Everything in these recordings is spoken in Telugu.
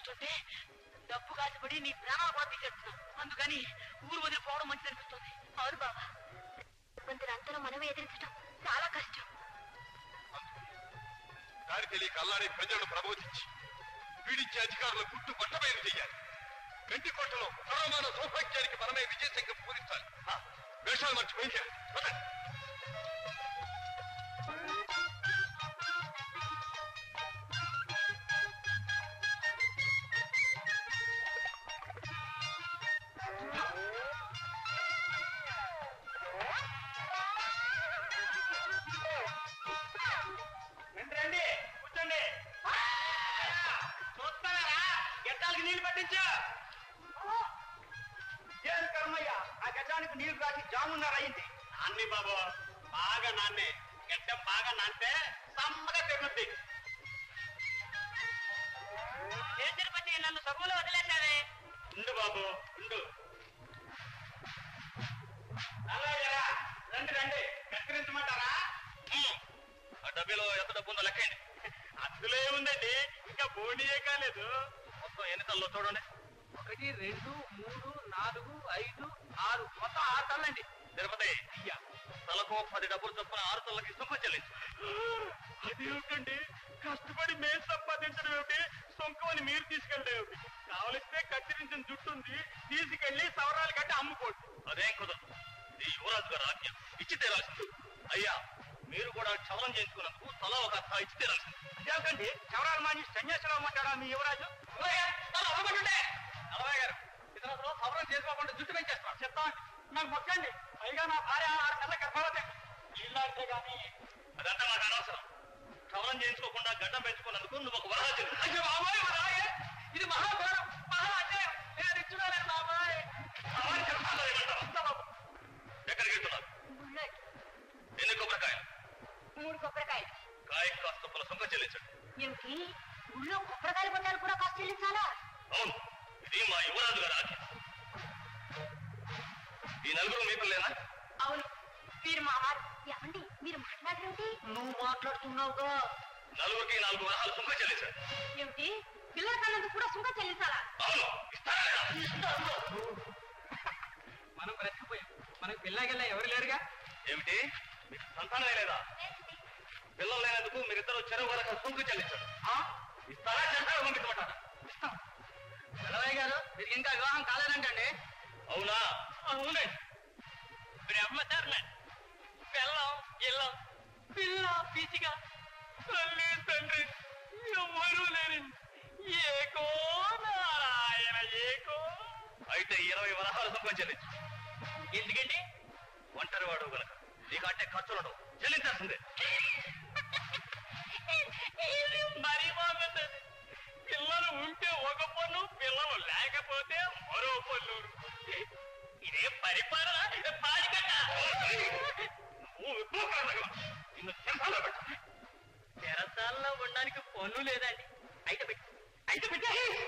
చూస్తుంటే డబ్బు కాసిపడి నీ ప్రాణాలు కూడా తీసేస్తున్నావు అందుకని ఊరు వదిలిపోవడం మంచిది అనిపిస్తుంది అవును బాబా అంతరం మనమే ఎదిరించడం చాలా కష్టం దారి తెలియక అల్లాడే ప్రజలను ప్రబోధించి పీడించే అధికారుల గుట్టు బట్టబయలు చేయాలి గంటి కోటలో సర్వమాన సౌభాగ్యానికి మనమే విజయశంఖం పూరించాలి ఆ, వేషాలు మర్చిపోయింది రండి రండి కూర్చోండి చూస్తారా గెట్టాలకి నీళ్లు పట్టించా ఏం కర్మయ్య ఆ గజానికి నీళ్లు రాసి జామున్నర అయింది నాన్ని బాబు బాగా నాన్నే గడ్డం బాగా నాన్తే సమ్మగా తెగుద్ది ఏం తిరుపతి నన్ను సభలో వదిలేశావే ఉండు బాబు ఉండు అలాగేరా రండి రండి కత్తిరించమంటారా ఆ డబ్బీలో ఎంత డబ్బు ఉందో లెక్కండి అందులో ఏముందండి ఇంకా బోడియే కాలేదు మొత్తం ఎన్ని తల్లో చూడండి ఒకటి రెండు మూడు నాలుగు ఐదు ఆరు మొత్తం ఆరు తల్లండి తిరుపతి తలకు పది డబ్బులు చొప్పున ఆరు తల్లకి సుఖం చెల్లించు అదేమిటండి కష్టపడి మేము సంపాదించడం ఏమిటి సొంకం అని మీరు తీసుకెళ్ళడం ఏమిటి కావలిస్తే కత్తిరించిన జుట్టు ఉంది తీసుకెళ్లి సవరాలు కట్టి అమ్ముకోండి అదేం కుదరదు ఈ యువరాజు గారు ఆజ్ఞ ఇచ్చి తీరాల్సింది అయ్యా మీరు కూడా క్షవరం చేయించుకున్నందుకు తలా ఒక అర్థ ఇచ్చి తీరాల్సింది అదేమిటండి చవరాలు మాని సన్యాసరావు అమ్మంటాడా మీ యువరాజు నలభై గారు ఇతను సవరం చేసుకోకుండా జుట్టు పెంచేస్తాను చెప్తాను నాకు మొక్కండి పైగా నా భార్య ఆరు నెలల గర్భవతి ఇల్లాడితే గానీ అదంతా నాకు అనవసరం క్షవరం చేయించుకోకుండా గడ్డం పెంచుకున్నందుకు నువ్వు ఒక వరహాజు అయ్యో బాబోయ్ వరాయే! ఇది మహాఘోరం మహా అన్యాయం నేను ఇచ్చుకోలేను బాబాయ్ ఎక్కడికి వెళ్తున్నారు ఎన్ని కొబ్బరికాయలు మూడు కొబ్బరికాయలు కాయ కాస్త పుల సొంగ చెల్లించండి ఏమిటి ఊళ్ళో కొబ్బరికాయలు కొట్టాలు కూడా కాస్ట్ చెల్లించాలా అవును ఇది మా యువరాజు గారు ఆజ్ఞ ఈ నలుగురు మీ పిల్లేనా అవును మీరు మా వారు ఏమండి మీరు మాట్లాడరేమిటి నువ్వు మాట్లాడుతున్నావుగా నలుగురికి నాలుగు వరహాలు సొంగ చెల్లించండి ఏమిటి పిల్లల కన్నందుకు కూడా సుఖం చెల్లించాలా అవును ఇస్తారా లేదా? మనం బ్రతికిపోయాం మనకు పిల్లగిల్ల ఎవరు లేరుగా ఏమిటి మీకు సంతానమే లేదా పిల్లలు లేనందుకు మీరిద్దరు చెరువు వరకు సొంగ చెల్లించండి ఆ? ఇస్తారా చేస్తారా పంపించమంటారా ఇస్తాం పిల్లవయ్య గారు మీరు ఇంకా వివాహం కాలేదంటండి అవునా అవునండి బ్రహ్మచర్ల పిల్లం ఇల్లం పిల్ల పిచ్చిగా తల్లి తండ్రి ఎవ్వరూ లేరండి ఏకో నారాయణ ఏకో అయితే ఇరవై వరహాలు సొంగ చెల్లించు ఎందుకండి ఒంటరి వాడు గనక నీకంటే ఖర్చులను చెల్లించాల్సిందే మరీ బాగుందండి పిల్లలు ఉంటే ఒక పన్ను పిల్లలు లేకపోతే మరో పన్ను ఇదే పరిపాలన పాడికట్ట నువ్వు విప్లవకారుడుగా. నిన్ను చెరసాలలో పెట్టాలి. తెరసాలలో ఉండడానికి పన్ను లేదండి అయితే పెట్టి అయితే పెట్టి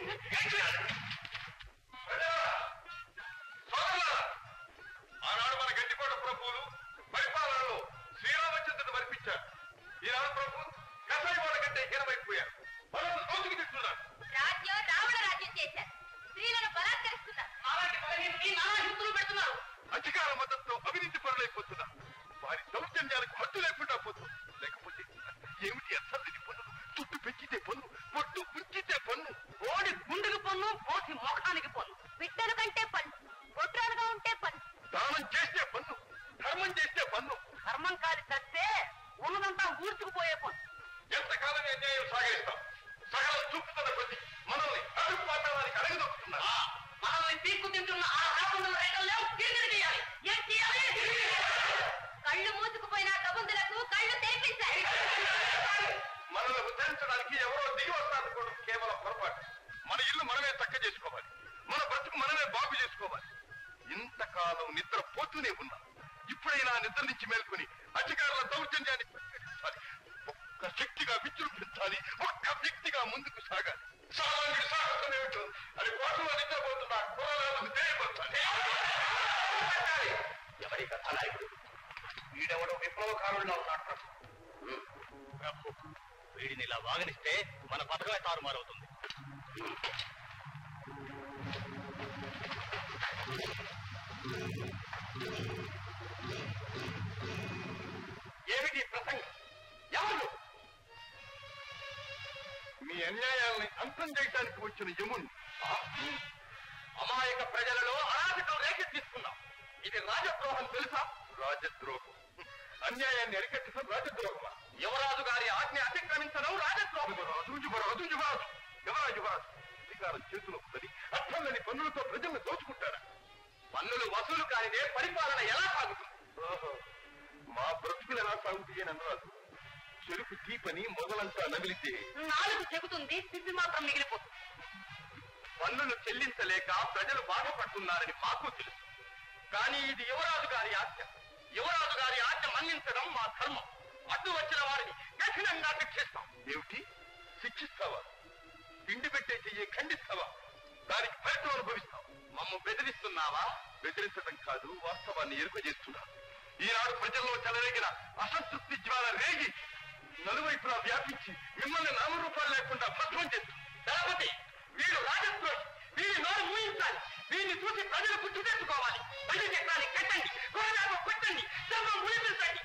సోదరులారా, ఆనాడు మన గట్టికోట ప్రభువులు పరిపాలనలో శ్రీరామచంద్రుడు మరిపించారు ఈనాడు ప్రభు కసాయి వాళ్ళ కంటే హీనమైపోయారు వాళ్ళను దోచుకు తింటున్నారు రాజ్యం రావణ రాజ్యం చేశారు స్త్రీలను బలాత్కరిస్తున్నారు పెడుతున్నారు అధికార మద్దతుతో అవినీతి పరులైపోతున్నారు వారి దౌర్జన్యాలకు హద్దు లేకుండా పోతుంది లేకపోతే ఏమిటి అసలు పన్ను చుట్టు పెంచితే పన్ను పొట్టు ఉంచితే పన్ను ఓడి గుండెకి పన్ను పోసి ముఖానికి పన్ను బిడ్డలు కంటే పన్ను బొట్రాలుగా ఉంటే పన్ను దానం చేస్తే పన్ను ధర్మం చేస్తే పన్ను ధర్మం కాని చస్తే ఉన్నదంతా ఊడ్చుకుపోయే పన్ను ఎంతకాలం అన్యాయం సాగిస్తాం సగల చూపుతున్న కొద్ది మనల్ని అడుగు పాతానికి అడగదొక్కుతున్నారు మనల్ని పీక్కు తింటున్న ఆ రాకుండా రైతుల్లో తిరిగి తీయాలి ఏం తీయాలి కళ్ళు మూసుకుపోయిన కబుందులకు కళ్ళు తెరిపించాయి మనల్ని ఉద్ధరించడానికి ఎవరో దిగి వస్తారనుకోవడం కేవలం పొరపాటు మన ఇల్లు మనమే చక్క చేసుకోవాలి మన బ్రతుకు మనమే బాగు చేసుకోవాలి ఇంతకాలం నిద్ర పోతూనే ఉన్నా ఇప్పుడైనా నిద్ర నుంచి మేల్కొని అధికారుల దౌర్జన్యాన్ని పరిష్కరించాలి ఒక్క శక్తిగా విజృంభించాలి ఒక్క వ్యక్తిగా ముందుకు సాగాలి సామాన్యుడి సాహసం ఏమిటో అది కోటలో నిద్రపోతున్న కుర్రలకు తెలియపరచాలి ఎవరి కథానాయకుడు వీడెవడో విప్లవకారుల్లో ఉన్నాడు ప్రభు ప్రభు వీడిని ఇలా వాగనిస్తే మన పథకమే తారుమారవుతుంది ఏమిటి ఈ ప్రసంగం ఎవరు మీ అన్యాయాల్ని అంతం చేయడానికి వచ్చిన యముణ్ణి అమాయక ప్రజలలో అరాచకం రేకెత్తిస్తున్నాం ఇది రాజద్రోహం తెలుసా రాజద్రోహం అన్యాయాన్ని అరికట్టడం రాజద్రోహమా యువరాజు గారి ఆజ్ఞ అతిక్రమించడం రాజద్రోహం యువరాజు యువరాజు యువరాజు ఎవరా యువరాజు అధికారం చేతిలో ఉందని అర్థం లేని పన్నులతో ప్రజలను దోచుకుంటారా పన్నులు వసూలు కానిదే పరిపాలన ఎలా సాగుతుంది మా బ్రతుకులు ఎలా సాగుతాయని అన్నారు చెరుకు తీపని మొదలంతా నమిలితే నాలుగు చెబుతుంది సిద్ధి మాత్రం మిగిలిపోతుంది పన్నులు చెల్లించలేక ప్రజలు బాధపడుతున్నారని మాకు తెలుసు కానీ ఇది యువరాజు గారి ఆజ్ఞ యువరాజు గారి ఆజ్ఞ మన్నించడం మా ధర్మం అడ్డు వచ్చిన వారిని కఠినంగా శిక్షిస్తాం ఏమిటి శిక్షిస్తావా తిండి పెట్టే చెయ్యి ఖండిస్తావా దానికి ఫలితం అనుభవిస్తాం మమ్మ బెదిరిస్తున్నావా బెదిరించడం కాదు వాస్తవాన్ని ఎరుక చేస్తున్నా ఈనాడు ప్రజల్లో చెలరేగిన అసంతృప్తి జ్వాల రేగి నలువైపులా వ్యాపించి మిమ్మల్ని నామరూపాలు లేకుండా భద్రం చేస్తుంది దళపతి వీడు రాజద్రోహి వీడి నోరు మూయించాలి వీడిని చూసి ప్రజలు గుర్తు తెచ్చుకోవాలి బయట చక్రాన్ని కట్టండి గోదాము పెట్టండి ధర్మం ముడిపించండి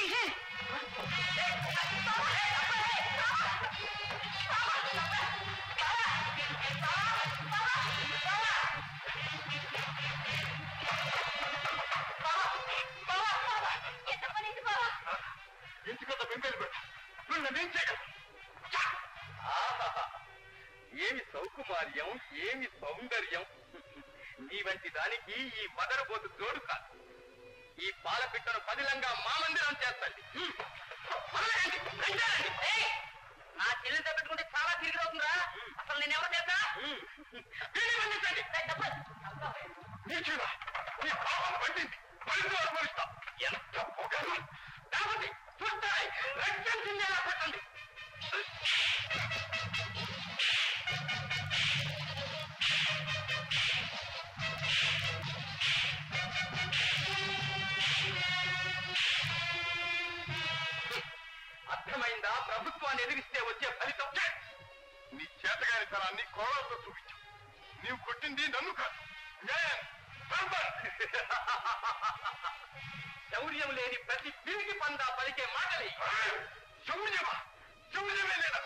ఎందుకంత బెంబేలు పెట్ట వీళ్ళని నేను చేయగలను ఆహాహా. ఏమి సౌకుమార్యం ఏమి సౌందర్యం నీ వంటి దానికి ఈ మదరబోతు జోడు కాదు ఈ పాలపిట్టను పదిలంగా మా మందిరం చేస్తండి మొదలెయ్యండి. రండి. ఏయ్, నా చెల్లెలతో పెట్టుకుంటే చాలా తిరిగి అవుతుందా అసలు నేను ఎవరు తెలుసా వీడిని బంధించండి. నీచుడా, నీ పాపం పండింది ఫలితం అనుభవిస్తా ఎంత పొగరు కాబట్టి చూస్తాయి రక్షించిందేలా పెట్టండి అర్థమైందా ప్రభుత్వాన్ని ఎదిరిస్తే వచ్చే ఫలితం నీ చేతగాని తనాన్ని కోణంలో చూపించావు నీవు కొట్టింది నన్ను కాదు న్యాయం ధర్మం. శౌర్యం లేని ప్రతి పిరికి పందా పలికే మాటలే శౌర్యమా శౌర్యమే లేదా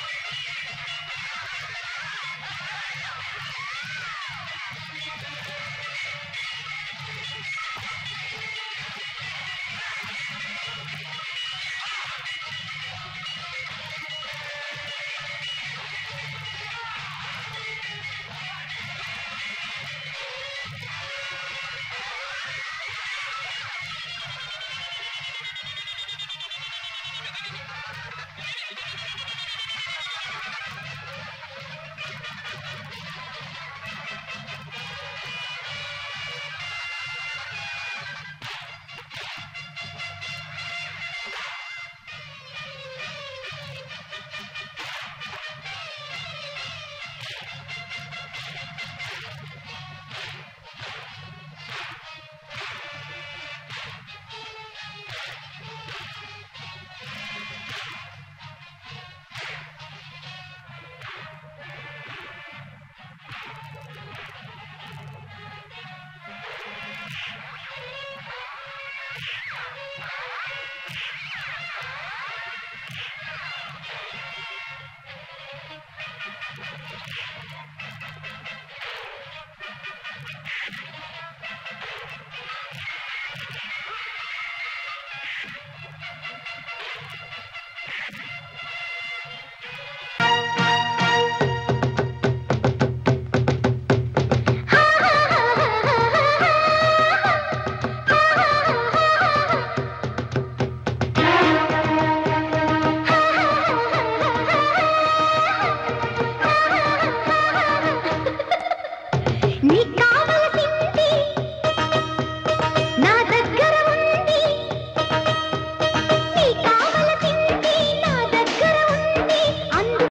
ఆ